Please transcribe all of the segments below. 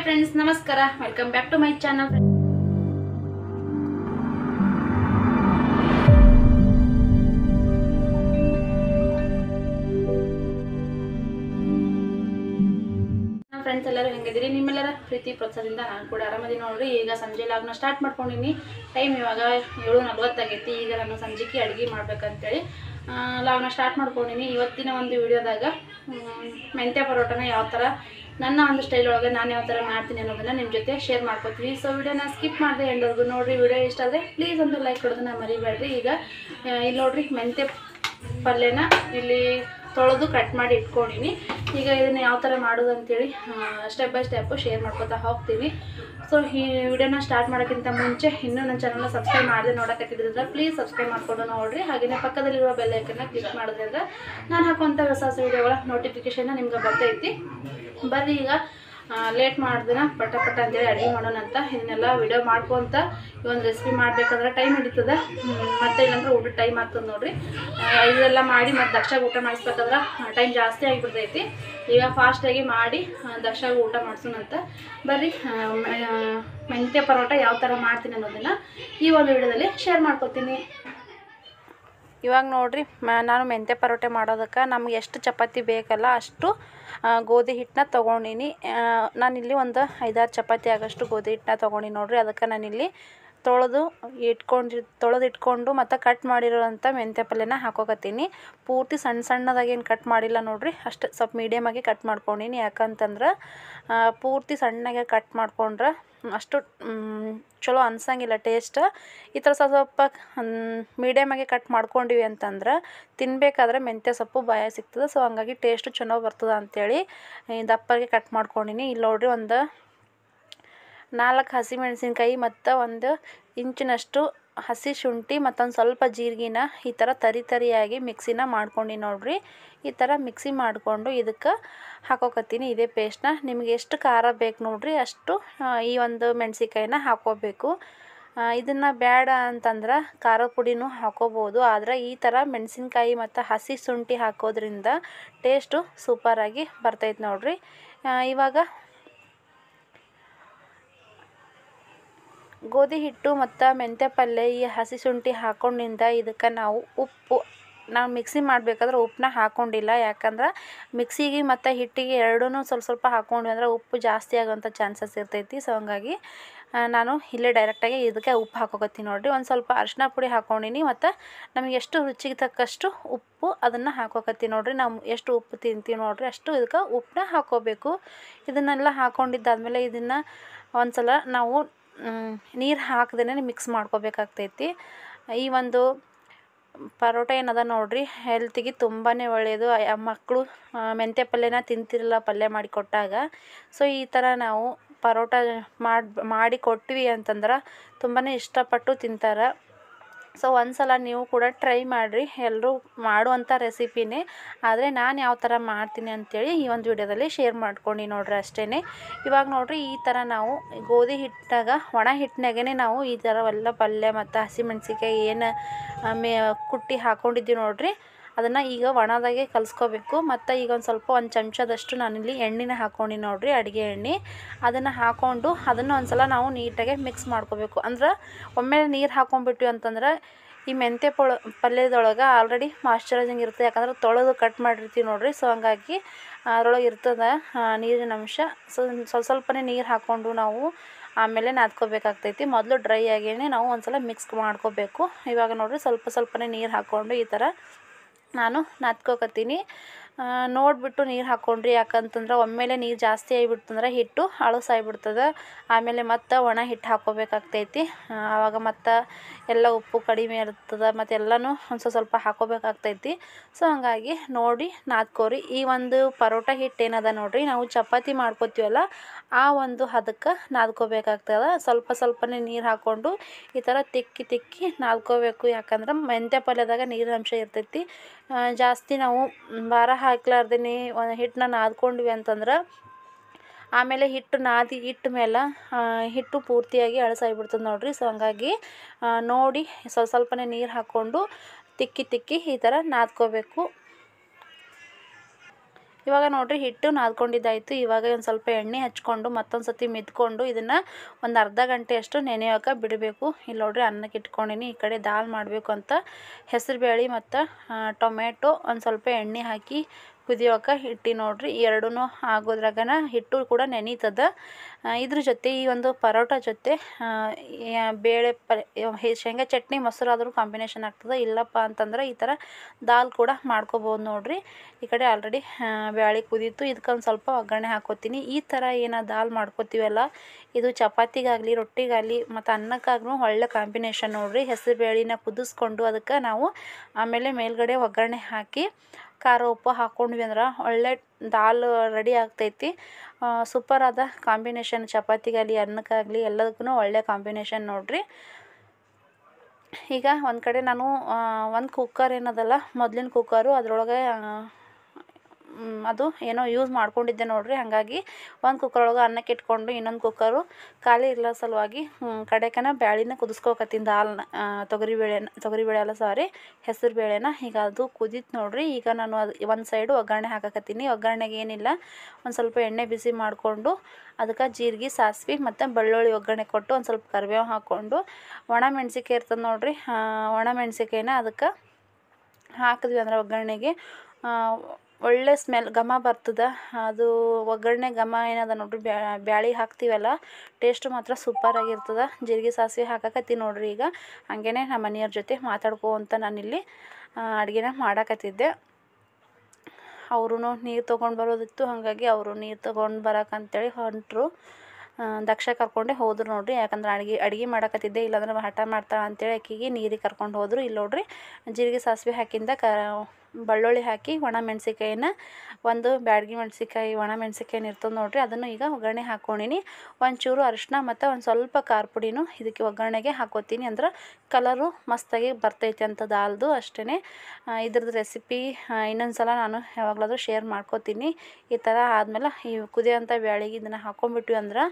friends ನಮಸ್ಕಾರ welcome back to my channel ನಮ್ಮ friends ಎಲ್ಲರೂ ಹೆಂಗಿದ್ದೀರಿ ನಿಮ್ಮೆಲ್ಲರ ಪ್ರೀತಿ ಪ್ರೋತ್ಸಾಹದಿಂದ ನಾನು ಕೂಡ ಆರಾಮದಿ ನೋಡ್ರಿ ಈಗ ಸಂಜೆ ಲಾಗ್ನ ಸ್ಟಾರ್ಟ್ ಮಾಡ್ಕೊಂಡಿನಿ ಟೈಮ್ ಇವಾಗ ಏಳು ನಲ್ವತ್ತಾಗೈತಿ ಈಗ ನಾನು ಸಂಜೆಗೆ ಅಡುಗೆ ಮಾಡ್ಬೇಕಂತೇಳಿ ಆ, ಲಾಗ್ನ ಸ್ಟಾರ್ಟ್ ಮಾಡ್ಕೊಂಡಿನಿ ಇವತ್ತಿನ ಒಂದು ವಿಡಿಯೋದಾಗ ಮೆಂತ್ಯ ಪರೋಟನ ಯಾವ ಥರ ನನ್ನ ಒಂದು ಸ್ಟೈಲ್ ಒಳಗೆ ನಾನು ಯಾವ ಥರ ಮಾಡ್ತೀನಿ ಅನ್ನೋದನ್ನ ನಿಮ್ಮ ಜೊತೆ ಶೇರ್ ಮಾಡ್ಕೊತೀವಿ ಸೊ ವಿಡಿಯೋನ ಸ್ಕಿಪ್ ಮಾಡಿದೆ ಎಲ್ಲರಿಗೂ ನೋಡಿರಿ ವಿಡಿಯೋ ಇಷ್ಟ ಆದರೆ ಪ್ಲೀಸ್ ಒಂದು ಲೈಕ್ ಕೊಡೋದನ್ನ ಮರಿಬೇಡ್ರಿ ಈಗ ಆ, ಇಲ್ಲಿ ನೋಡ್ರಿ ಮೆಂತ್ಯ ಪಲ್ಯನ ಇಲ್ಲಿ ತೊಳೆದು ಕಟ್ ಮಾಡಿ ಇಟ್ಕೊಂಡಿನಿ ಈಗ ಇದನ್ನು ಯಾವ ಥರ ಮಾಡೋದು ಅಂತೇಳಿ ಸ್ಟೆಪ್ ಬೈ ಸ್ಟೆಪ್ಪು ಶೇರ್ ಮಾಡ್ಕೊತಾ ಹೋಗ್ತೀನಿ ಸೊ ಈ ವಿಡಿಯೋನ ಸ್ಟಾರ್ಟ್ ಮಾಡೋಕ್ಕಿಂತ ಮುಂಚೆ ಇನ್ನೂ ನನ್ನ ಚಾನಲ್ನ ಸಬ್ಸ್ಕ್ರೈಬ್ ಮಾಡದೆ ನೋಡೋಕತ್ತಿದ್ರೆ ಪ್ಲೀಸ್ ಸಬ್ಸ್ಕ್ರೈಬ್ ಮಾಡ್ಕೊಂಡು ನೋಡಿರಿ ಹಾಗೆಯೇ ಪಕ್ಕದಲ್ಲಿರುವ ಬೆಲ್ ಐಕನ್ನ ಕ್ಲಿಕ್ ಮಾಡೋದ್ರಿಂದ ನಾನು ಹಾಕುವಂಥ ಹೊಸ ಹೊಸ ವಿಡಿಯೋಗಳ ನೋಟಿಫಿಕೇಷನ್ನ ನಿಮ್ಗೆ ಬರ್ತೈತಿ ಬರ್ರಿ ಈಗ ಲೇಟ್ ಮಾಡ್ದಿನ ಪಟ ಪಟ ಅಂತೇಳಿ ಅಡುಗೆ ಮಾಡೋಣ ಅಂತ ಇದನ್ನೆಲ್ಲ ವಿಡಿಯೋ ಮಾಡ್ಕೊಂತ ಈ ಒಂದು ರೆಸಿಪಿ ಮಾಡ್ಬೇಕಂದ್ರೆ ಟೈಮ್ ಹಿಡಿತದೆ ಹ್ಮ್, ಮತ್ತೆ ಇಲ್ಲಾಂದ್ರೆ ಊಟ ಟೈಮ್ ಆಗ್ತದೆ ನೋಡ್ರಿ ಆ, ಇದೆಲ್ಲ ಮಾಡಿ ಮತ್ತು ದಕ್ಷಾಗ ಊಟ ಮಾಡಿಸ್ಬೇಕಾದ್ರೆ ಟೈಮ್ ಜಾಸ್ತಿ ಆಗಿಬಿಡ್ತೈತಿ ಈಗ ಫಾಸ್ಟಾಗಿ ಮಾಡಿ ಆ, ದಕ್ಷಾಗ ಊಟ ಮಾಡಿಸೋಣಂತ ಬರ್ರಿ ಆ, ಮ- ಆ, ಮೆಂತ್ಯ ಪರೋಟ ಯಾವ ಥರ ಮಾಡ್ತೀನಿ ಅನ್ನೋದನ್ನು ಈ ಒಂದು ವಿಡಿಯೋದಲ್ಲಿ ಶೇರ್ ಮಾಡ್ಕೊತೀನಿ ಇವಾಗ ನೋಡ್ರಿ ಮ- ನಾನು ಮೆಂತ್ಯ ಪರೋಟೆ ಮಾಡೋದಕ್ಕೆ ನಮ್ಗೆ ಎಷ್ಟು ಚಪಾತಿ ಬೇಕಲ್ಲ ಅಷ್ಟು ಆ, ಗೋಧಿ ಹಿಟ್ಟನ್ನ ತೊಗೊಂಡಿನಿ ನಾನಿಲ್ಲಿ ಒಂದು ಐದಾರು ಚಪಾತಿ ಆಗಷ್ಟು ಗೋಧಿ ಹಿಟ್ಟನ್ನ ತೊಗೊಂಡಿನಿ ನೋಡ್ರಿ ಅದಕ್ಕೆ ನಾನಿಲ್ಲಿ ತೊಳೆದು ಇಟ್ಕೊಂಡು ತೊಳೆದು ಇಟ್ಕೊಂಡು ಮತ್ತು ಕಟ್ ಮಾಡಿರೋಂಥ ಮೆಂತ್ಯ ಪಲ್ಯನ ಹಾಕೋಕತ್ತೀನಿ ಪೂರ್ತಿ ಸಣ್ಣ ಸಣ್ಣದಾಗೇನು ಕಟ್ ಮಾಡಿಲ್ಲ ನೋಡ್ರಿ ಅಷ್ಟು ಸ್ವಲ್ಪ ಮೀಡಿಯಮಾಗಿ ಕಟ್ ಮಾಡ್ಕೊಂಡಿನಿ ಯಾಕಂತಂದ್ರೆ ಆ, ಪೂರ್ತಿ ಸಣ್ಣಗೆ ಕಟ್ ಮಾಡ್ಕೊಂಡ್ರೆ ಅಷ್ಟು ಮ್, ಚಲೋ ಅನ್ಸಂಗಿಲ್ಲ ಟೇಸ್ಟ್ ಈ ಥರ ಸ್ವಲ್ಪ ಸ್ವಲ್ಪ ಮೀಡಿಯಮಾಗಿ ಕಟ್ ಮಾಡ್ಕೊಂಡಿವಿ ಅಂತಂದ್ರೆ ತಿನ್ಬೇಕಾದ್ರೆ ಮೆಂತ್ಯ ಸೊಪ್ಪು ಬಾಯ ಸಿಗ್ತದೆ ಸೊ ಹಂಗಾಗಿ ಟೇಸ್ಟು ಚಲೋ ಬರ್ತದೆ ಅಂಥೇಳಿ ಈ ದಪ್ಪಗೆ ಕಟ್ ಮಾಡ್ಕೊಂಡಿನಿ ಇಲ್ಲಿ ನೋಡ್ರಿ ಒಂದು ನಾಲ್ಕು ಹಸಿಮೆಣಸಿನ್ಕಾಯಿ ಮತ್ತು ಒಂದು ಇಂಚಿನಷ್ಟು ಹಸಿ ಶುಂಠಿ ಮತ್ತೊಂದು ಸ್ವಲ್ಪ ಜೀರಿಗೆನ ಈ ಥರ ತರಿ ತರಿಯಾಗಿ ಮಿಕ್ಸಿನ ಮಾಡ್ಕೊಂಡು ನೋಡ್ರಿ ಈ ಥರ ಮಿಕ್ಸಿ ಮಾಡಿಕೊಂಡು ಇದಕ್ಕೆ ಹಾಕೋಕತ್ತೀನಿ ಇದೇ ಪೇಸ್ಟ್ನ ನಿಮಗೆ ಎಷ್ಟು ಖಾರ ಬೇಕು ನೋಡ್ರಿ ಅಷ್ಟು ಆ, ಈ ಒಂದು ಮೆಣಸಿನ್ಕಾಯಿನ ಹಾಕೋಬೇಕು ಇದನ್ನು ಬೇಡ ಅಂತಂದ್ರೆ ಖಾರದ ಪುಡಿನೂ ಹಾಕೋಬೋದು ಆದರೆ ಈ ಥರ ಮೆಣಸಿನ್ಕಾಯಿ ಮತ್ತು ಹಸಿ ಶುಂಠಿ ಹಾಕೋದ್ರಿಂದ ಟೇಸ್ಟು ಸೂಪರಾಗಿ ಬರ್ತೈತೆ ನೋಡ್ರಿ ಆ, ಇವಾಗ ಗೋಧಿ ಹಿಟ್ಟು ಮತ್ತು ಮೆಂತ್ಯ ಪಲ್ಯ ಈ ಹಸಿ ಶುಂಠಿ ಹಾಕೊಂಡಿಂದ ಇದಕ್ಕೆ ನಾವು ಉಪ್ಪು ನಾವು ಮಿಕ್ಸಿ ಮಾಡಬೇಕಾದ್ರೆ ಉಪ್ಪನ್ನ ಹಾಕ್ಕೊಂಡಿಲ್ಲ ಯಾಕಂದ್ರೆ ಮಿಕ್ಸಿಗೆ ಮತ್ತು ಹಿಟ್ಟಿಗೆ ಎರಡೂ ಸ್ವಲ್ಪ ಸ್ವಲ್ಪ ಹಾಕ್ಕೊಂಡ್ವಿ ಅಂದ್ರೆ ಉಪ್ಪು ಜಾಸ್ತಿ ಆಗೋಂಥ ಚಾನ್ಸಸ್ ಇರ್ತೈತಿ ಸೊ ಹಂಗಾಗಿ ಆ, ನಾನು ಇಲ್ಲೇ ಡೈರೆಕ್ಟಾಗಿ ಇದಕ್ಕೆ ಉಪ್ಪು ಹಾಕೋಕತ್ತೀನಿ ನೋಡಿರಿ ಒಂದು ಸ್ವಲ್ಪ ಅರಿಶಿನ ಪುಡಿ ಹಾಕ್ಕೊಂಡಿನಿ ಮತ್ತು ನಮಗೆ ಎಷ್ಟು ರುಚಿಗೆ ತಕ್ಕಷ್ಟು ಉಪ್ಪು ಅದನ್ನು ಹಾಕೋಕತ್ತೀನಿ ನೋಡಿರಿ ನಾವು ಎಷ್ಟು ಉಪ್ಪು ತಿಂತೀವಿ ನೋಡಿರಿ ಅಷ್ಟು ಇದಕ್ಕೆ ಉಪ್ಪನ್ನ ಹಾಕೋಬೇಕು ಇದನ್ನೆಲ್ಲ ಹಾಕ್ಕೊಂಡಿದ್ದಾದ್ಮೇಲೆ ಇದನ್ನು ಒಂದು ಸಲ ನಾವು ನೀರು ಹಾಕ್ದೇ ಮಿಕ್ಸ್ ಮಾಡ್ಕೋಬೇಕಾಗ್ತೈತಿ ಈ ಒಂದು ಪರೋಟ ಏನದ ನೋಡ್ರಿ ಹೆಲ್ತಿಗೆ ತುಂಬಾ ಒಳ್ಳೆಯದು ಆ ಮಕ್ಕಳು ಮೆಂತ್ಯ ಪಲ್ಯನ ತಿಂತಿರಲ್ಲ ಪಲ್ಯ ಮಾಡಿ ಕೊಟ್ಟಾಗ ಸೊ ಈ ಥರ ನಾವು ಪರೋಟ ಮಾಡಿ ಮಾಡಿ ಕೊಟ್ವಿ ಅಂತಂದ್ರೆ ತುಂಬಾ ಇಷ್ಟಪಟ್ಟು ತಿಂತಾರೆ ಸೊ ಒಂದು ಸಲ ನೀವು ಕೂಡ ಟ್ರೈ ಮಾಡಿರಿ ಎಲ್ಲರೂ ಮಾಡುವಂಥ ರೆಸಿಪಿನೇ ಆದರೆ ನಾನು ಯಾವ ಥರ ಮಾಡ್ತೀನಿ ಅಂಥೇಳಿ ಈ ಒಂದು ವಿಡಿಯೋದಲ್ಲಿ ಶೇರ್ ಮಾಡ್ಕೊಂಡು ನೋಡ್ರಿ ಅಷ್ಟೇ ಇವಾಗ ನೋಡ್ರಿ ಈ ಥರ ನಾವು ಗೋಧಿ ಹಿಟ್ಟಾಗ ಒಣ ಹಿಟ್ಟಿನಾಗೇ ನಾವು ಈ ಥರ ಎಲ್ಲ ಪಲ್ಯ ಮತ್ತು ಹಸಿಮೆಣ್ಸಿಕಾಯಿ ಏನು ಆ, ಮೇ ಕುಟ್ಟಿ ಹಾಕ್ಕೊಂಡಿದ್ದೀವಿ ನೋಡ್ರಿ ಅದನ್ನು ಈಗ ಒಣದಾಗೆ ಕಲಿಸ್ಕೋಬೇಕು ಮತ್ತು ಈಗ ಒಂದು ಸ್ವಲ್ಪ ಒಂದು ಚಮಚದಷ್ಟು ನಾನಿಲ್ಲಿ ಎಣ್ಣೆನ ಹಾಕ್ಕೊಂಡು ನೋಡ್ರಿ ಅಡುಗೆ ಎಣ್ಣೆ ಅದನ್ನು ಹಾಕ್ಕೊಂಡು ಅದನ್ನು ಒಂದು ಸಲ ನಾವು ನೀಟಾಗಿ ಮಿಕ್ಸ್ ಮಾಡ್ಕೋಬೇಕು ಅಂದ್ರೆ ಒಮ್ಮೆ ನೀರು ಹಾಕ್ಕೊಂಡ್ಬಿಟ್ವಿ ಅಂತಂದ್ರೆ ಈ ಮೆಂತ್ಯ ಪೊಳ ಪಲ್ಯದೊಳಗೆ ಆಲ್ರೆಡಿ ಮಾಯ್ಶ್ಚರೈಸಿಂಗ್ ಇರುತ್ತೆ ಯಾಕಂದ್ರೆ ತೊಳೆದು ಕಟ್ ಮಾಡಿರ್ತೀವಿ ನೋಡ್ರಿ ಸೊ ಹಂಗಾಗಿ ಅದ್ರೊಳಗೆ ಇರ್ತದೆ ಆ, ನೀರಿನ ಅಂಶ ಸೊ ಸ್ವಲ್ಪ ಸ್ವಲ್ಪನೇ ನೀರು ಹಾಕ್ಕೊಂಡು ನಾವು ಆಮೇಲೆ ನಾದ್ಕೋಬೇಕಾಗ್ತೈತಿ ಮೊದಲು ಡ್ರೈ ಆಗೇನೆ ನಾವು ಒಂದ್ಸಲ ಮಿಕ್ಸ್ ಮಾಡ್ಕೋಬೇಕು ಇವಾಗ ನೋಡ್ರಿ ಸ್ವಲ್ಪ ಸ್ವಲ್ಪನೇ ನೀರು ಹಾಕ್ಕೊಂಡು ಈ ಥರ ನಾನು ನಾದ್ಕೋಕತ್ತೀನಿ ಆ, ನೋಡಿಬಿಟ್ಟು ನೀರು ಹಾಕ್ಕೊಂಡ್ರಿ ಯಾಕಂತಂದ್ರೆ ಒಮ್ಮೆಲೆ ನೀರು ಜಾಸ್ತಿ ಆಗಿಬಿಡ್ತಂದ್ರೆ ಹಿಟ್ಟು ಹಳಸಾಗ್ಬಿಡ್ತದೆ ಆಮೇಲೆ ಮತ್ತೆ ಒಣ ಹಿಟ್ಟು ಹಾಕ್ಕೋಬೇಕಾಗ್ತೈತಿ ಆ, ಆವಾಗ ಮತ್ತು ಎಲ್ಲ ಉಪ್ಪು ಕಡಿಮೆ ಇರ್ತದೆ ಮತ್ತು ಎಲ್ಲನೂ ಒಂದು ಸ್ವಲ್ಪ ಸ್ವಲ್ಪ ಹಾಕ್ಕೋಬೇಕಾಗ್ತೈತಿ ಸೊ ಹಂಗಾಗಿ ನೋಡಿ ನಾದ್ಕೋರಿ ಈ ಒಂದು ಪರೋಟ ಹಿಟ್ಟು ಏನದ ನೋಡ್ರಿ ನಾವು ಚಪಾತಿ ಮಾಡ್ಕೋತೀವಲ್ಲ ಆ ಒಂದು ಹದಕ್ಕೆ ನಾದ್ಕೋಬೇಕಾಗ್ತದೆ ಸ್ವಲ್ಪ ಸ್ವಲ್ಪನೇ ನೀರು ಹಾಕ್ಕೊಂಡು ಈ ಥರ ತಿಕ್ಕಿ ತಿಕ್ಕಿ ನಾದ್ಕೋಬೇಕು ಯಾಕಂದ್ರೆ ಮೆಂತ್ಯ ಪಲ್ಯದಾಗ ನೀರಿನ ಅಂಶ ಇರ್ತೈತಿ ಆ, ಜಾಸ್ತಿ ನಾವು ಭಾರ ಹಾಕ್ಲಾರ್ದೇ ಒಂದು ಹಿಟ್ಟನ್ನ ನಾದ್ಕೊಂಡ್ವಿ ಅಂತಂದ್ರೆ ಆಮೇಲೆ ಹಿಟ್ಟು ನಾದಿ ಇಟ್ಟ ಮೇಲೆ ಆ, ಹಿಟ್ಟು ಪೂರ್ತಿಯಾಗಿ ಅಳಸಾಗ್ಬಿಡ್ತದೆ ನೋಡ್ರಿ ಸೊ ಹಂಗಾಗಿ ಆ, ನೋಡಿ ಸ್ವಲ್ಪ ಸ್ವಲ್ಪನೇ ನೀರು ಹಾಕ್ಕೊಂಡು ತಿಕ್ಕಿ ತಿಕ್ಕಿ ಈ ಥರ ನಾದ್ಕೋಬೇಕು ಇವಾಗ ನೋಡಿರಿ ಹಿಟ್ಟು ನಾದ್ಕೊಂಡಿದ್ದಾಯಿತು ಇವಾಗ ಒಂದು ಸ್ವಲ್ಪ ಎಣ್ಣೆ ಹಚ್ಕೊಂಡು ಮತ್ತೊಂದು ಸತಿ ಮಿದ್ಕೊಂಡು ಇದನ್ನು ಒಂದು ಅರ್ಧ ಗಂಟೆಯಷ್ಟು ನೆನೆಯೋಕೆ ಬಿಡಬೇಕು ಇಲ್ಲಿ ನೋಡಿರಿ ಅನ್ನಕ್ಕೆ ಇಟ್ಕೊಂಡಿನಿ ಈ ಕಡೆ ದಾಲ್ ಮಾಡಬೇಕು ಅಂತ ಹೆಸರು ಬೇಳೆ ಮತ್ತು ಟೊಮೆಟೊ ಒಂದು ಸ್ವಲ್ಪ ಎಣ್ಣೆ ಹಾಕಿ ಕುದಿಯೋಕೆ ಇಟ್ಟು ನೋಡ್ರಿ ಎರಡೂ ಆಗೋದ್ರಾಗನ ಹಿಟ್ಟು ಕೂಡ ನೆನೀತದ ಇದ್ರ ಜೊತೆ ಈ ಒಂದು ಪರೋಟ ಜೊತೆ ಬೇಳೆ ಪಲ್ಯ ಶೇಂಗಾ ಚಟ್ನಿ ಮೊಸರು ಆದರೂ ಕಾಂಬಿನೇಷನ್ ಆಗ್ತದೆ ಇಲ್ಲಪ್ಪ ಅಂತಂದ್ರೆ ಈ ಥರ ದಾಲ್ ಕೂಡ ಮಾಡ್ಕೋಬೋದು ನೋಡ್ರಿ ಈ ಕಡೆ ಆಲ್ರೆಡಿ ಬ್ಯಾಳೆ ಕುದೀತು ಇದಕ್ಕೊಂದು ಸ್ವಲ್ಪ ಒಗ್ಗರಣೆ ಹಾಕೋತೀನಿ ಈ ಥರ ಏನು ದಾಲ್ ಮಾಡ್ಕೋತೀವಲ್ಲ ಇದು ಚಪಾತಿಗಾಗಲಿ ರೊಟ್ಟಿಗಾಗಲಿ ಮತ್ತು ಅನ್ನಕ್ಕಾಗ್ಲೂ ಒಳ್ಳೆ ಕಾಂಬಿನೇಷನ್ ನೋಡ್ರಿ ಹೆಸರು ಬೇಳೆನ ಕುದಿಸ್ಕೊಂಡು ಅದಕ್ಕೆ ನಾವು ಆಮೇಲೆ ಮೇಲ್ಗಡೆ ಒಗ್ಗರಣೆ ಹಾಕಿ ಖಾರ ಉಪ್ಪು ಹಾಕ್ಕೊಂಡ್ವಿ ಅಂದ್ರೆ ಒಳ್ಳೆ ದಾಲ್ ರೆಡಿ ಆಗ್ತೈತಿ ಸೂಪರ್ ಆದ ಕಾಂಬಿನೇಷನ್ ಚಪಾತಿಗಾಗಲಿ ಅನ್ನಕ್ಕಾಗಲಿ ಎಲ್ಲದಕ್ಕೂ ಒಳ್ಳೆ ಕಾಂಬಿನೇಷನ್ ನೋಡ್ರಿ ಈಗ ಒಂದು ಕಡೆ ನಾನು ಒಂದು ಕುಕ್ಕರ್ ಏನದಲ್ಲ ಮೊದಲಿನ ಕುಕ್ಕರು ಅದರೊಳಗೆ ಅದು ಏನೋ ಯೂಸ್ ಮಾಡ್ಕೊಂಡಿದ್ದೆ ನೋಡ್ರಿ ಹಾಗಾಗಿ ಒಂದು ಕುಕ್ಕರ್ ಒಳಗೆ ಅನ್ನಕ್ಕೆ ಇಟ್ಕೊಂಡು ಇನ್ನೊಂದು ಕುಕ್ಕರು ಖಾಲಿ ಇರಲ್ಲ ಸಲುವಾಗಿ ಕಡೆಕನ ಬ್ಯಾಳಿನ ಕುದಿಸ್ಕೋಕತ್ತೀನಿ ದಾಲ್ನ ತೊಗರಿಬೇಳೆನ ತೊಗರಿಬೇಳೆ ಅಲ್ಲ ಸಾರಿ ಹೆಸರು ಬೇಳೆನ ಈಗ ಅದು ಕುದೀತು ನೋಡ್ರಿ ಈಗ ನಾನು ಅದು ಒಂದು ಸೈಡು ಒಗ್ಗರಣೆ ಹಾಕಕತ್ತೀನಿ ಒಗ್ಗರಣೆಗೆ ಏನಿಲ್ಲ ಒಂದು ಸ್ವಲ್ಪ ಎಣ್ಣೆ ಬಿಸಿ ಮಾಡಿಕೊಂಡು ಅದಕ್ಕೆ ಜೀರಿಗೆ ಸಾಸಿವೆ ಮತ್ತು ಬೆಳ್ಳುಳ್ಳಿ ಒಗ್ಗರಣೆ ಕೊಟ್ಟು ಒಂದು ಸ್ವಲ್ಪ ಕರಿಬೇವು ಹಾಕ್ಕೊಂಡು ಒಣ ಮೆಣ್ಸಿಕಾಯಿ ಇರ್ತದೆ ನೋಡ್ರಿ ಒಣ ಮೆಣ್ಸಿಕಾಯಿನ ಅದಕ್ಕೆ ಹಾಕಿದ್ವಿ ಅಂದ್ರೆ ಒಗ್ಗರಣೆಗೆ ಒಳ್ಳೆ ಸ್ಮೆಲ್ ಘಮ ಬರ್ತದೆ ಅದು ಒಗ್ಗರಣೆ ಘಮ ಏನದ ನೋಡ್ರಿ ಬ್ಯಾಳೆ ಹಾಕ್ತೀವಲ್ಲ ಟೇಸ್ಟ್ ಮಾತ್ರ ಸೂಪರಾಗಿರ್ತದೆ ಜೀರಿಗೆ ಸಾಸಿವೆ ಹಾಕಕತ್ತೀನಿ ನೋಡ್ರಿ ಈಗ ಹಾಗೇ ನಮ್ಮ ಮನೆಯವ್ರ ಜೊತೆ ಮಾತಾಡ್ಕೊಂತ ನಾನಿಲ್ಲಿ ಅಡುಗೆನ ಮಾಡಕತ್ತಿದ್ದೆ ಅವ್ರೂ ನೀರು ತೊಗೊಂಡು ಬರೋದಿತ್ತು ಹಾಗಾಗಿ ಅವರು ನೀರು ತೊಗೊಂಡು ಬರೋಕಂತೇಳಿ ಹೊಂಟರು ದಕ್ಷ ಕರ್ಕೊಂಡೆ ಹೋದ್ರು ನೋಡ್ರಿ ಯಾಕಂದ್ರೆ ಅಡ್ಗೆ ಅಡ್ಗೆ ಮಾಡಕತ್ತಿದ್ದೆ ಇಲ್ಲಾಂದ್ರೆ ಹಠ ಮಾಡ್ತಾಳೆ ಅಂತೇಳಿ ಆಕಿಗೆ ನೀರಿಗೆ ಕರ್ಕೊಂಡು ಹೋದರು ಇಲ್ಲಿ ನೋಡ್ರಿ ಜೀರಿಗೆ ಸಾಸಿವೆ ಹಾಕಿಂದ ಕ ಬೆಳ್ಳುಳ್ಳಿ ಹಾಕಿ ಒಣ ಮೆಣ್ಸಿಕಾಯಿನ ಒಂದು ಬ್ಯಾಡಗಿ ಮೆಣ್ಸಿಕಾಯಿ ಒಣ ಮೆಣ್ಸಿಕಾಯಿನ ಇರ್ತದೆ ನೋಡ್ರಿ ಅದನ್ನು ಈಗ ಒಗ್ಗರಣೆ ಹಾಕ್ಕೊಂಡಿನಿ ಒಂಚೂರು ಅರಿಶಿನ ಮತ್ತು ಒಂದು ಸ್ವಲ್ಪ ಖಾರ ಪುಡಿನೂ ಇದಕ್ಕೆ ಒಗ್ಗರಣೆಗೆ ಹಾಕೋತೀನಿ ಅಂದ್ರೆ ಕಲರು ಮಸ್ತಾಗಿ ಬರ್ತೈತೆ ಅಂತ ದಾಲ್ದು ಅಷ್ಟೇ ಇದ್ರದ್ದು ರೆಸಿಪಿ ಇನ್ನೊಂದು ಸಲ ನಾನು ಯಾವಾಗಲಾದ್ರೂ ಶೇರ್ ಮಾಡ್ಕೋತೀನಿ ಈ ಥರ ಆದಮೇಲೆ ಈ ಕುದಿಯೋಂಥ ಬ್ಯಾಳಿಗೆ ಇದನ್ನು ಹಾಕ್ಕೊಂಬಿಟ್ವಿ ಅಂದ್ರೆ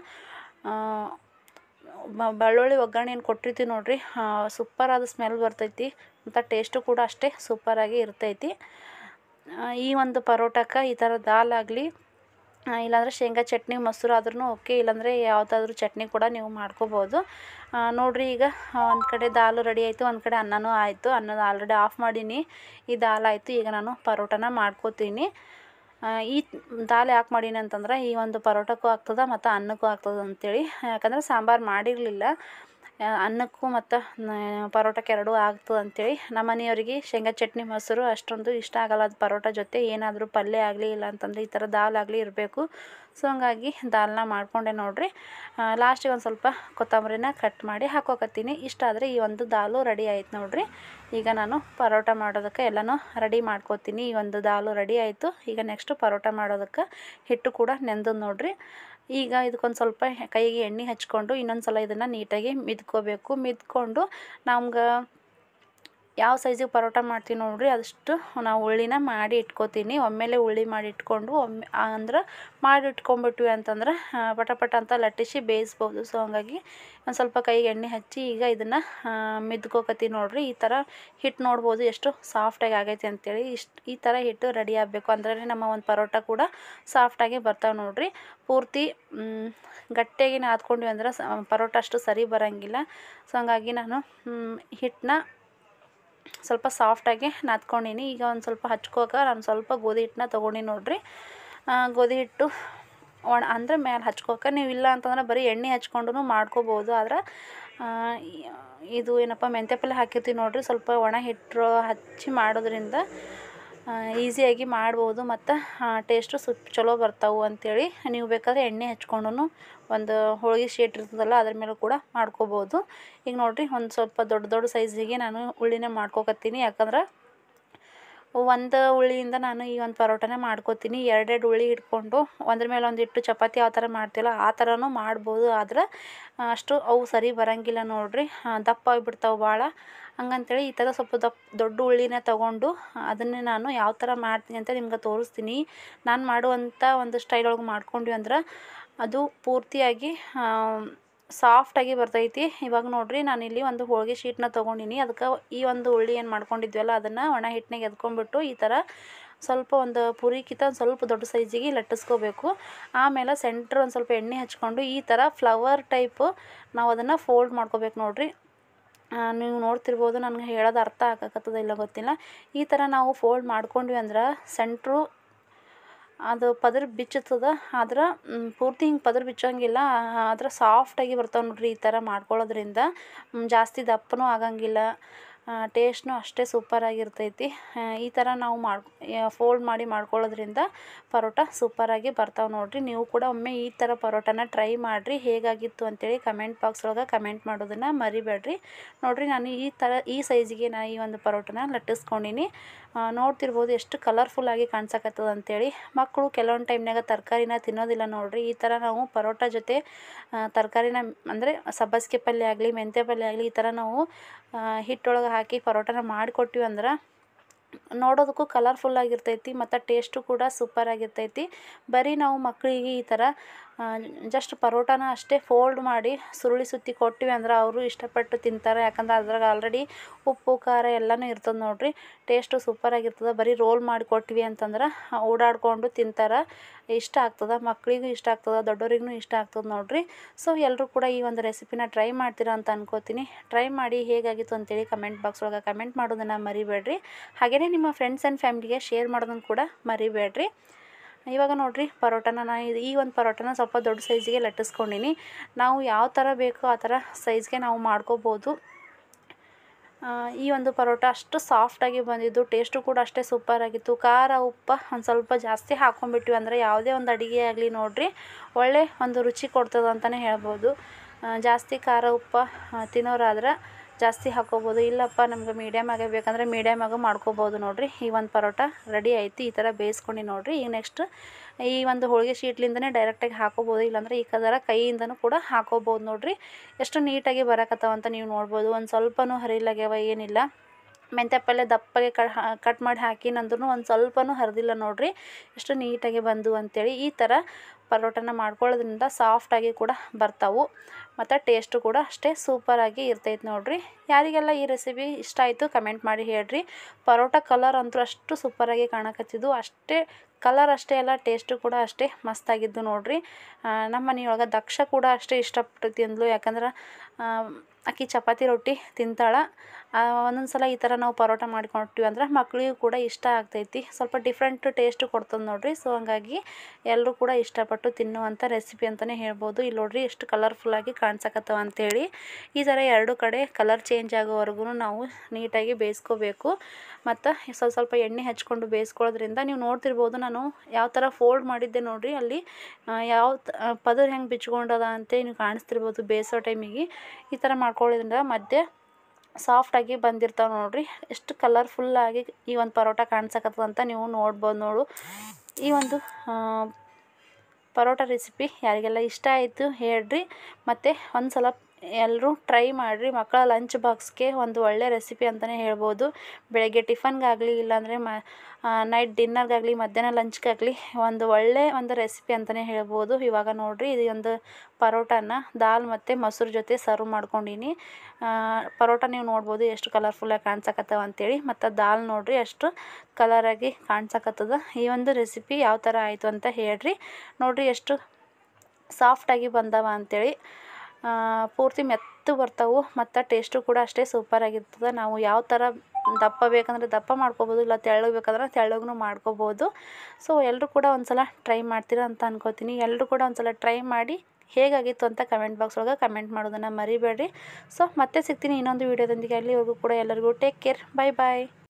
ಬೆಳ್ಳುಳ್ಳಿ ಒಗ್ಗರಣೆ ಏನು ಕೊಟ್ಟಿರ್ತೀವಿ ನೋಡ್ರಿ ಸೂಪರಾದ ಸ್ಮೆಲ್ ಬರ್ತೈತಿ ಮತ್ತು ಟೇಸ್ಟು ಕೂಡ ಅಷ್ಟೇ ಸೂಪರಾಗಿ ಇರ್ತೈತಿ ಈ ಒಂದು ಪರೋಟಕ್ಕೆ ಈ ಥರ ದಾಲ್ ಆಗಲಿ ಇಲ್ಲಾಂದರೆ ಶೇಂಗಾ ಚಟ್ನಿ ಮೊಸರು ಆದ್ರೂ ಓಕೆ ಇಲ್ಲಾಂದರೆ ಯಾವುದಾದ್ರೂ ಚಟ್ನಿ ಕೂಡ ನೀವು ಮಾಡ್ಕೋಬೋದು ನೋಡಿರಿ ಈಗ ಒಂದು ಕಡೆ ದಾಲು ರೆಡಿ ಆಯಿತು ಒಂದು ಕಡೆ ಅನ್ನನೂ ಆಯಿತು ಅನ್ನದ ಆಲ್ರೆಡಿ ಆಫ್ ಮಾಡೀನಿ ಈ ದಾಲ್ ಆಯಿತು ಈಗ ನಾನು ಪರೋಟನ ಮಾಡ್ಕೋತೀನಿ ಈ ದಾಲ್ ಯಾಕೆ ಮಾಡೀನಿ ಅಂತಂದ್ರೆ ಈ ಒಂದು ಪರೋಟಕ್ಕೂ ಆಗ್ತದೆ ಮತ್ತು ಅನ್ನಕ್ಕೂ ಆಗ್ತದೆ ಅಂತೇಳಿ ಯಾಕಂದ್ರೆ ಸಾಂಬಾರು ಮಾಡಿರಲಿಲ್ಲ ಅನ್ನಕ್ಕೂ ಮತ್ತು ಪರೋಟಕ್ಕೆ ಎರಡೂ ಆಗ್ತದೆ ಅಂತೇಳಿ ನಮ್ಮ ಮನೆಯವ್ರಿಗೆ ಶೇಂಗಾ ಚಟ್ನಿ ಮೊಸರು ಅಷ್ಟೊಂದು ಇಷ್ಟ ಆಗಲ್ಲ ಅದು ಪರೋಟ ಜೊತೆ ಏನಾದರೂ ಪಲ್ಯ ಆಗಲಿ ಇಲ್ಲ ಅಂತಂದರೆ ಈ ಥರ ದಾಲ್ ಆಗಲಿ ಇರಬೇಕು ಸೊ ಹಂಗಾಗಿ ದಾಲ್ನ ಮಾಡಿಕೊಂಡೆ ನೋಡಿರಿ ಲಾಸ್ಟಿಗೆ ಒಂದು ಸ್ವಲ್ಪ ಕೊತ್ತಂಬರಿನ ಕಟ್ ಮಾಡಿ ಹಾಕೋಕತ್ತೀನಿ ಇಷ್ಟ ಆದರೆ ಈ ಒಂದು ದಾಲು ರೆಡಿ ಆಯ್ತು ನೋಡಿರಿ ಈಗ ನಾನು ಪರೋಟ ಮಾಡೋದಕ್ಕೆ ಎಲ್ಲನೂ ರೆಡಿ ಮಾಡ್ಕೋತೀನಿ ಈ ಒಂದು ದಾಲು ರೆಡಿ ಆಯಿತು ಈಗ ನೆಕ್ಸ್ಟು ಪರೋಟ ಮಾಡೋದಕ್ಕೆ ಹಿಟ್ಟು ಕೂಡ ನೆಂದು ನೋಡಿರಿ ಈಗ ಇದಕ್ಕೊಂದು ಸ್ವಲ್ಪ ಕೈಗೆ ಎಣ್ಣೆ ಹಚ್ಕೊಂಡು ಇನ್ನೊಂದು ಸಲ ಇದನ್ನು ನೀಟಾಗಿ ಮಿದ್ಕೋಬೇಕು ಮಿದ್ಕೊಂಡು ನಮ್ಗೆ ಯಾವ ಸೈಜಿಗೆ ಪರೋಟ ಮಾಡ್ತೀವಿ ನೋಡಿರಿ ಅದಷ್ಟು ನಾವು ಉಳ್ಳಿನ ಮಾಡಿ ಇಟ್ಕೋತೀನಿ ಒಮ್ಮೆಲೆ ಉಳ್ಳಿ ಮಾಡಿ ಇಟ್ಕೊಂಡು ಒಮ್ಮೆ ಅಂದ್ರೆ ಮಾಡಿ ಇಟ್ಕೊಂಬಿಟ್ವಿ ಅಂತಂದ್ರೆ ಪಟ ಪಟ ಅಂತ ಲಟ್ಟಿಸಿ ಬೇಯಿಸ್ಬೋದು ಸೊ ಹಂಗಾಗಿ ಒಂದು ಸ್ವಲ್ಪ ಕೈಗೆ ಎಣ್ಣೆ ಹಚ್ಚಿ ಈಗ ಇದನ್ನು ಮಿದ್ಕೋಕತ್ತೀನಿ ನೋಡಿರಿ ಈ ಥರ ಹಿಟ್ಟು ನೋಡ್ಬೋದು ಎಷ್ಟು ಸಾಫ್ಟಾಗಿ ಆಗೈತೆ ಅಂತೇಳಿ ಇಷ್ಟು ಈ ಥರ ಹಿಟ್ಟು ರೆಡಿ ಆಗಬೇಕು ಅಂದ್ರೆ ನಮ್ಮ ಒಂದು ಪರೋಟ ಕೂಡ ಸಾಫ್ಟಾಗಿ ಬರ್ತಾವೆ ನೋಡಿರಿ ಪೂರ್ತಿ ಗಟ್ಟಿಯಾಗಿ ನಾದ್ಕೊಂಡ್ವಿ ಅಂದ್ರೆ ಪರೋಟ ಅಷ್ಟು ಸರಿ ಬರೋಂಗಿಲ್ಲ ಸೊ ಹಂಗಾಗಿ ನಾನು ಹಿಟ್ಟನ್ನ ಸ್ವಲ್ಪ ಸಾಫ್ಟಾಗಿ ನಾದ್ಕೊಂಡೀನಿ ಈಗ ಒಂದು ಸ್ವಲ್ಪ ಹಚ್ಕೋಕೆ ನಾನು ಸ್ವಲ್ಪ ಗೋಧಿ ಹಿಟ್ಟನ್ನ ತೊಗೊಂಡಿನಿ ನೋಡಿರಿ ಗೋಧಿ ಹಿಟ್ಟು ಒಣ ಅಂದರೆ ಮೇಲೆ ಹಚ್ಕೋಕೆ ನೀವು ಇಲ್ಲ ಅಂತಂದ್ರೆ ಬರೀ ಎಣ್ಣೆ ಹಚ್ಕೊಂಡು ಮಾಡ್ಕೋಬೋದು ಆದ್ರೆ ಇದು ಏನಪ್ಪ ಮೆಂತ್ಯ ಪಲ್ಯ ಹಾಕಿರ್ತೀವಿ ನೋಡಿರಿ ಸ್ವಲ್ಪ ಒಣ ಹಿಟ್ಟು ಹಚ್ಚಿ ಮಾಡೋದ್ರಿಂದ ಈಸಿಯಾಗಿ ಮಾಡ್ಬೋದು ಮತ್ತು ಟೇಸ್ಟು ಸ್ವಲ್ಪ ಚಲೋ ಬರ್ತಾವೆ ಅಂಥೇಳಿ ನೀವು ಬೇಕಾದರೆ ಎಣ್ಣೆ ಹಚ್ಕೊಂಡು ಒಂದು ಹೋಳಿಗೆ ಶೀಟ್ ಇರ್ತದಲ್ಲ ಅದ್ರ ಮೇಲೆ ಕೂಡ ಮಾಡ್ಕೋಬೋದು ಈಗ ನೋಡಿರಿ ಒಂದು ಸ್ವಲ್ಪ ದೊಡ್ಡ ದೊಡ್ಡ ಸೈಜಿಗೆ ನಾನು ಉಳ್ಳಿನ ಮಾಡ್ಕೋಕತ್ತೀನಿ ಯಾಕಂದ್ರೆ ಒಂದು ಉಳ್ಳಿಯಿಂದ ನಾನು ಈ ಒಂದು ಪರೋಟನ ಮಾಡ್ಕೋತೀನಿ ಎರಡೆರಡು ಉಳ್ಳಿ ಇಟ್ಕೊಂಡು ಒಂದ್ರ ಮೇಲೆ ಒಂದು ಇಟ್ಟು ಚಪಾತಿ ಯಾವ ಥರ ಮಾಡ್ತೀವಲ್ಲ ಆ ಥರನೂ ಮಾಡ್ಬೋದು ಆದ್ರೆ ಅಷ್ಟು ಅವು ಸರಿ ಬರೋಂಗಿಲ್ಲ ನೋಡಿರಿ ದಪ್ಪ ಆಗಿಬಿಡ್ತಾವೆ ಭಾಳ ಹಂಗಂತೇಳಿ ಈ ಥರ ಸ್ವಲ್ಪ ದಪ್ಪ ದೊಡ್ಡ ಉಳ್ಳಿನ ತೊಗೊಂಡು ಅದನ್ನೇ ನಾನು ಯಾವ ಥರ ಮಾಡ್ತೀನಿ ಅಂತ ನಿಮ್ಗೆ ತೋರಿಸ್ತೀನಿ ನಾನು ಮಾಡುವಂಥ ಒಂದು ಸ್ಟೈಲ್ ಒಳಗೆ ಮಾಡ್ಕೊಂಡ್ವಿ ಅಂದ್ರೆ ಅದು ಪೂರ್ತಿಯಾಗಿ ಸಾಫ್ಟಾಗಿ ಬರ್ತೈತಿ ಇವಾಗ ನೋಡಿರಿ ನಾನಿಲ್ಲಿ ಒಂದು ಹೋಳಿಗೆ ಶೀಟ್ನ ತೊಗೊಂಡಿನಿ ಅದಕ್ಕೆ ಈ ಒಂದು ಉಳ್ಳಿ ಏನು ಮಾಡ್ಕೊಂಡಿದ್ವಲ್ಲ ಅದನ್ನು ಒಣ ಹಿಟ್ಟಿನಾಗೆ ಎದ್ಕೊಂಡ್ಬಿಟ್ಟು ಈ ಥರ ಸ್ವಲ್ಪ ಒಂದು ಪೂರಿಕ್ಕಿಂತ ಒಂದು ಸ್ವಲ್ಪ ದೊಡ್ಡ ಸೈಜಿಗೆ ಲಟ್ಟಿಸ್ಕೋಬೇಕು ಆಮೇಲೆ ಸೆಂಟ್ರ್ ಒಂದು ಸ್ವಲ್ಪ ಎಣ್ಣೆ ಹಚ್ಕೊಂಡು ಈ ಥರ ಫ್ಲವರ್ ಟೈಪು ನಾವು ಅದನ್ನು ಫೋಲ್ಡ್ ಮಾಡ್ಕೋಬೇಕು ನೋಡಿರಿ ನೀವು ನೋಡ್ತಿರ್ಬೋದು ನನಗೆ ಹೇಳೋದು ಅರ್ಥ ಆಗಕತ್ತದ ಇಲ್ಲ ಗೊತ್ತಿಲ್ಲ ಈ ಥರ ನಾವು ಫೋಲ್ಡ್ ಮಾಡ್ಕೊಂಡ್ವಿ ಅಂದ್ರೆ ಸೆಂಟ್ರು ಅದು ಪದರ ಬಿಚ್ಚುತ್ತದ ಆದ್ರೆ ಪೂರ್ತಿ ಹಿಂಗೆ ಪದರ ಬಿಚ್ಚೋಂಗಿಲ್ಲ ಆದ್ರೆ ಸಾಫ್ಟಾಗಿ ಬರ್ತಾವೆ ನೋಡಿರಿ ಈ ಥರ ಮಾಡ್ಕೊಳ್ಳೋದ್ರಿಂದ ಜಾಸ್ತಿ ದಪ್ಪನೂ ಆಗಂಗಿಲ್ಲ ಟೇಸ್ಟ್ನೂ ಅಷ್ಟೇ ಸೂಪರಾಗಿರ್ತೈತಿ ಈ ಥರ ನಾವು ಮಾಡಿ ಫೋಲ್ಡ್ ಮಾಡಿ ಮಾಡ್ಕೊಳ್ಳೋದ್ರಿಂದ ಪರೋಟ ಸೂಪರಾಗಿ ಬರ್ತಾವೆ ನೋಡಿರಿ ನೀವು ಕೂಡ ಒಮ್ಮೆ ಈ ಥರ ಪರೋಟನ ಟ್ರೈ ಮಾಡಿರಿ ಹೇಗಾಗಿತ್ತು ಅಂತೇಳಿ ಕಮೆಂಟ್ ಬಾಕ್ಸ್ ಒಳಗೆ ಕಮೆಂಟ್ ಮಾಡೋದನ್ನು ಮರಿಬೇಡ್ರಿ ನೋಡಿರಿ ನಾನು ಈ ಥರ ಈ ಸೈಜಿಗೆ ನಾನು ಈ ಒಂದು ಪರೋಟನ ಲಟ್ಟಿಸ್ಕೊಂಡೀನಿ ನೋಡ್ತಿರ್ಬೋದು ಎಷ್ಟು ಕಲರ್ಫುಲ್ಲಾಗಿ ಕಾಣ್ಸಕತ್ತದ ಅಂತೇಳಿ ಮಕ್ಕಳು ಕೆಲವೊಂದು ಟೈಮ್ನಾಗ ತರಕಾರಿನ ತಿನ್ನೋದಿಲ್ಲ ನೋಡಿರಿ ಈ ಥರ ನಾವು ಪರೋಟ ಜೊತೆ ತರಕಾರಿನ ಅಂದರೆ ಸಬ್ಬಸಿಗೆ ಪಲ್ಯ ಆಗಲಿ ಮೆಂತ್ಯ ಪಲ್ಯ ಆಗಲಿ ಈ ಥರ ನಾವು ಹಿಟ್ಟೊಳಗೆ ಹಾಕಿ ಪರೋಟನ ಮಾಡಿಕೊಟ್ಟಿವಿ ಅಂದ್ರೆ ನೋಡೋದಕ್ಕೂ ಕಲರ್ಫುಲ್ಲಾಗಿರ್ತೈತಿ ಮತ್ತು ಟೇಸ್ಟು ಕೂಡ ಸೂಪರಾಗಿರ್ತೈತಿ ಬರೀ ನಾವು ಮಕ್ಕಳಿಗೆ ಈ ಥರ ಜಸ್ಟ್ ಪರೋಟಾನ ಅಷ್ಟೇ ಫೋಲ್ಡ್ ಮಾಡಿ ಸುರುಳಿ ಸುತ್ತಿ ಕೊಟ್ಟಿವಿ ಅಂದ್ರೆ ಅವರು ಇಷ್ಟಪಟ್ಟು ತಿಂತಾರೆ ಯಾಕಂದ್ರೆ ಅದ್ರಾಗ ಆಲ್ರೆಡಿ ಉಪ್ಪು ಖಾರ ಎಲ್ಲನೂ ಇರ್ತದೆ ನೋಡಿರಿ ಟೇಸ್ಟು ಸೂಪರಾಗಿರ್ತದೆ ಬರೀ ರೋಲ್ ಮಾಡಿ ಕೊಟ್ವಿ ಅಂತಂದ್ರೆ ಓಡಾಡಿಕೊಂಡು ತಿಂತಾರೆ ಇಷ್ಟ ಆಗ್ತದೆ ಮಕ್ಕಳಿಗೂ ಇಷ್ಟ ಆಗ್ತದೆ ದೊಡ್ಡೋರಿಗೂ ಇಷ್ಟ ಆಗ್ತದೆ ನೋಡಿರಿ ಸೊ ಎಲ್ಲರೂ ಕೂಡ ಈ ಒಂದು ರೆಸಿಪಿನ ಟ್ರೈ ಮಾಡ್ತೀರಾ ಅಂತ ಅನ್ಕೋತೀನಿ ಟ್ರೈ ಮಾಡಿ ಹೇಗಾಗಿತ್ತು ಅಂತೇಳಿ ಕಮೆಂಟ್ ಬಾಕ್ಸ್ ಒಳಗೆ ಕಮೆಂಟ್ ಮಾಡೋದನ್ನು ಮರಿಬೇಡ್ರಿ ಹಾಗೆಯೇ ನಿಮ್ಮ ಫ್ರೆಂಡ್ಸ್ ಆ್ಯಂಡ್ ಫ್ಯಾಮ್ಲಿಗೆ ಶೇರ್ ಮಾಡೋದನ್ನು ಕೂಡ ಮರಿಬೇಡ್ರಿ ಇವಾಗ ನೋಡಿರಿ ಪರೋಟನ ನಾನು ಇದು ಈ ಒಂದು ಪರೋಟನ ಸ್ವಲ್ಪ ದೊಡ್ಡ ಸೈಜಿಗೆ ಲಟ್ಟಿಸ್ಕೊಂಡೀನಿ ನಾವು ಯಾವ ಥರ ಬೇಕೋ ಆ ಥರ ಸೈಜ್ಗೆ ನಾವು ಮಾಡ್ಕೋಬೋದು ಈ ಒಂದು ಪರೋಟ ಅಷ್ಟು ಸಾಫ್ಟಾಗಿ ಬಂದಿದ್ದು ಟೇಸ್ಟು ಕೂಡ ಅಷ್ಟೇ ಸೂಪರಾಗಿತ್ತು ಖಾರ ಉಪ್ಪು ಒಂದು ಸ್ವಲ್ಪ ಜಾಸ್ತಿ ಹಾಕ್ಕೊಂಬಿಟ್ವಿ ಅಂದರೆ ಯಾವುದೇ ಒಂದು ಅಡುಗೆ ಆಗಲಿ ನೋಡಿರಿ ಒಳ್ಳೆ ಒಂದು ರುಚಿ ಕೊಡ್ತದೆ ಅಂತಲೇ ಹೇಳ್ಬೋದು ಜಾಸ್ತಿ ಖಾರ ಉಪ್ಪು ತಿನ್ನೋರಾದ್ರೆ ಜಾಸ್ತಿ ಹಾಕ್ಕೋಬೋದು ಇಲ್ಲಪ್ಪ ನಮ್ಗೆ ಮೀಡಿಯಮ್ ಆಗೇ ಬೇಕಂದ್ರೆ ಮೀಡಿಯಮ್ ಆಗಿ ಮಾಡ್ಕೋಬೋದು ನೋಡಿರಿ ಈ ಒಂದು ಪರೋಟ ರೆಡಿ ಆಯ್ತು ಈ ಥರ ಬೇಯಿಸ್ಕೊಂಡು ನೋಡಿರಿ ಈಗ ನೆಕ್ಸ್ಟ್ ಈ ಒಂದು ಹೋಳಿಗೆ ಶೀಟ್ಲಿಂದನೇ ಡೈರೆಕ್ಟಾಗಿ ಹಾಕೋಬೋದು ಇಲ್ಲಾಂದ್ರೆ ಈ ಥರ ಕೈಯಿಂದನೂ ಕೂಡ ಹಾಕೋಬೋದು ನೋಡಿರಿ ಎಷ್ಟು ನೀಟಾಗಿ ಬರಕತ್ತಾವಂತ ನೀವು ನೋಡ್ಬೋದು ಒಂದು ಸ್ವಲ್ಪನೂ ಹರಿಲಾಗ್ಯಾವ ಏನಿಲ್ಲ ಮೆಂತ್ಯ ಪಲ್ಯ ದಪ್ಪಗೆ ಕಟ್ ಮಾಡಿ ಹಾಕಿನಂದ್ರೂ ಒಂದು ಸ್ವಲ್ಪನೂ ಹರಿದಿಲ್ಲ ನೋಡಿರಿ ಎಷ್ಟು ನೀಟಾಗಿ ಬಂದು ಅಂಥೇಳಿ ಈ ಥರ ಪರೋಟನ ಮಾಡ್ಕೊಳ್ಳೋದ್ರಿಂದ ಸಾಫ್ಟಾಗಿ ಕೂಡ ಬರ್ತಾವೆ ಮತ್ತು ಟೇಸ್ಟು ಕೂಡ ಅಷ್ಟೇ ಸೂಪರಾಗಿ ಇರ್ತೈತೆ ನೋಡಿರಿ ಯಾರಿಗೆಲ್ಲ ಈ ರೆಸಿಪಿ ಇಷ್ಟ ಆಯಿತು ಕಮೆಂಟ್ ಮಾಡಿ ಹೇಳ್ರಿ ಪರೋಟ ಕಲರ್ ಅಂತೂ ಅಷ್ಟು ಸೂಪರಾಗಿ ಕಾಣಕತ್ತಿದ್ದು ಅಷ್ಟೇ ಕಲರ್ ಅಷ್ಟೇ ಅಲ್ಲ ಟೇಸ್ಟು ಕೂಡ ಅಷ್ಟೇ ಮಸ್ತಾಗಿದ್ದು ನೋಡಿರಿ ನಮ್ಮ ಮನೆಯೊಳಗೆ ದಕ್ಷ ಕೂಡ ಅಷ್ಟೇ ಇಷ್ಟಪಟ್ಟು ತಿಂದ್ಲು ಯಾಕಂದ್ರೆ ಆಕಿ ಚಪಾತಿ ರೊಟ್ಟಿ ತಿಂತಾಳೆ ಒಂದೊಂದು ಸಲ ಈ ಥರ ನಾವು ಪರೋಟ ಮಾಡ್ಕೊಟ್ಟಿವಿ ಅಂದ್ರೆ ಮಕ್ಕಳಿಗೂ ಕೂಡ ಇಷ್ಟ ಆಗ್ತೈತಿ ಸ್ವಲ್ಪ ಡಿಫ್ರೆಂಟ್ ಟೇಸ್ಟ್ ಕೊಡ್ತದೆ ನೋಡಿರಿ ಸೊ ಹಂಗಾಗಿ ಎಲ್ಲರೂ ಕೂಡ ಇಷ್ಟಪಟ್ಟು ತಿನ್ನುವಂಥ ರೆಸಿಪಿ ಅಂತಲೇ ಹೇಳ್ಬೋದು ಇಲ್ಲಿ ನೋಡಿರಿ ಎಷ್ಟು ಕಲರ್ಫುಲ್ಲಾಗಿ ಕಾಣ್ಸಕತ್ತವ ಅಂಥೇಳಿ ಈ ಥರ ಎರಡು ಕಡೆ ಕಲರ್ ಚೇಂಜ್ ಆಗೋವರೆಗೂ ನಾವು ನೀಟಾಗಿ ಬೇಯಿಸ್ಕೋಬೇಕು ಮತ್ತು ಸ್ವಲ್ಪ ಸ್ವಲ್ಪ ಎಣ್ಣೆ ಹಚ್ಕೊಂಡು ಬೇಯಿಸ್ಕೊಳ್ಳೋದ್ರಿಂದ ನೀವು ನೋಡ್ತಿರ್ಬೋದು ನಾನು ಯಾವ ಥರ ಫೋಲ್ಡ್ ಮಾಡಿದ್ದೆ ನೋಡಿರಿ ಅಲ್ಲಿ ಯಾವ ಪದರ್ ಹೆಂಗೆ ಬಿಚ್ಕೊಂಡದ ಅಂತೇಳಿ ನೀವು ಕಾಣಿಸ್ತಿರ್ಬೋದು ಬೇಯಿಸೋ ಟೈಮಿಗೆ ಈ ಥರ ಮಾಡ್ಕೊಳ್ಳೋದ್ರಿಂದ ಮಧ್ಯೆ ಸಾಫ್ಟಾಗಿ ಬಂದಿರ್ತಾವೆ ನೋಡಿರಿ ಎಷ್ಟು ಕಲರ್ಫುಲ್ಲಾಗಿ ಈ ಒಂದು ಪರೋಟ ಕಾಣ್ಸಕತ್ತದ ಅಂತ ನೀವು ನೋಡ್ಬೋದು ನೋಡು ಈ ಒಂದು ಪರೋಟ ರೆಸಿಪಿ ಯಾರಿಗೆಲ್ಲ ಇಷ್ಟ ಆಯಿತು ಹೇಳ್ರಿ ಮತ್ತು ಒಂದು ಸಲ ಎಲ್ಲರೂ ಟ್ರೈ ಮಾಡಿರಿ ಮಕ್ಕಳ ಲಂಚ್ ಬಾಕ್ಸ್ಗೆ ಒಂದು ಒಳ್ಳೆ ರೆಸಿಪಿ ಅಂತಲೇ ಹೇಳ್ಬೋದು ಬೆಳಗ್ಗೆ ಟಿಫನ್ಗಾಗಲಿ ಇಲ್ಲಾಂದರೆ ಮ ನೈಟ್ ಡಿನ್ನರ್ಗಾಗಲಿ ಮಧ್ಯಾಹ್ನ ಲಂಚ್ಗಾಗಲಿ ಒಂದು ಒಳ್ಳೆ ಒಂದು ರೆಸಿಪಿ ಅಂತಲೇ ಹೇಳ್ಬೋದು ಇವಾಗ ನೋಡಿರಿ ಇದು ಒಂದು ಪರೋಟನ ದಾಲ್ ಮತ್ತು ಮೊಸರು ಜೊತೆ ಸರ್ವ್ ಮಾಡ್ಕೊಂಡೀನಿ ಪರೋಟ ನೀವು ನೋಡ್ಬೋದು ಎಷ್ಟು ಕಲರ್ಫುಲ್ಲಾಗಿ ಕಾಣ್ಸಕತ್ತವ ಅಂತೇಳಿ ಮತ್ತು ದಾಲ್ ನೋಡಿರಿ ಎಷ್ಟು ಕಲರಾಗಿ ಕಾಣ್ಸಕತ್ತದ ಈ ಒಂದು ರೆಸಿಪಿ ಯಾವ ಥರ ಆಯಿತು ಅಂತ ಹೇಳ್ರಿ ನೋಡಿರಿ ಎಷ್ಟು ಸಾಫ್ಟಾಗಿ ಬಂದವ ಅಂಥೇಳಿ ಪೂರ್ತಿ ಮೆತ್ತು ಬರ್ತಾವೆ ಮತ್ತು ಟೇಸ್ಟು ಕೂಡ ಅಷ್ಟೇ ಸೂಪರಾಗಿರ್ತದೆ ನಾವು ಯಾವ ಥರ ದಪ್ಪ ಬೇಕಂದ್ರೆ ದಪ್ಪ ಮಾಡ್ಕೊಬೋದು ಇಲ್ಲ ತೆಳ್ಳಗೆ ಬೇಕಂದ್ರೆ ತೆಳ್ಳಗೂ ಮಾಡ್ಕೊಬೋದು ಸೊ ಎಲ್ಲರೂ ಕೂಡ ಒಂದು ಸಲ ಟ್ರೈ ಮಾಡ್ತೀರಾ ಅಂತ ಅನ್ಕೋತೀನಿ ಎಲ್ಲರೂ ಕೂಡ ಒಂದು ಸಲ ಟ್ರೈ ಮಾಡಿ ಹೇಗಾಗಿತ್ತು ಅಂತ ಕಮೆಂಟ್ ಬಾಕ್ಸ್ ಒಳಗೆ ಕಮೆಂಟ್ ಮಾಡೋದನ್ನು ಮರಿಬೇಡ್ರಿ ಸೊ ಮತ್ತೆ ಸಿಗ್ತೀನಿ ಇನ್ನೊಂದು ವೀಡಿಯೋದೊಂದಿಗೆ ಅಲ್ಲಿವರೆಗೂ ಕೂಡ ಎಲ್ಲರಿಗೂ ಟೇಕ್ ಕೇರ್ ಬಾಯ್ ಬಾಯ್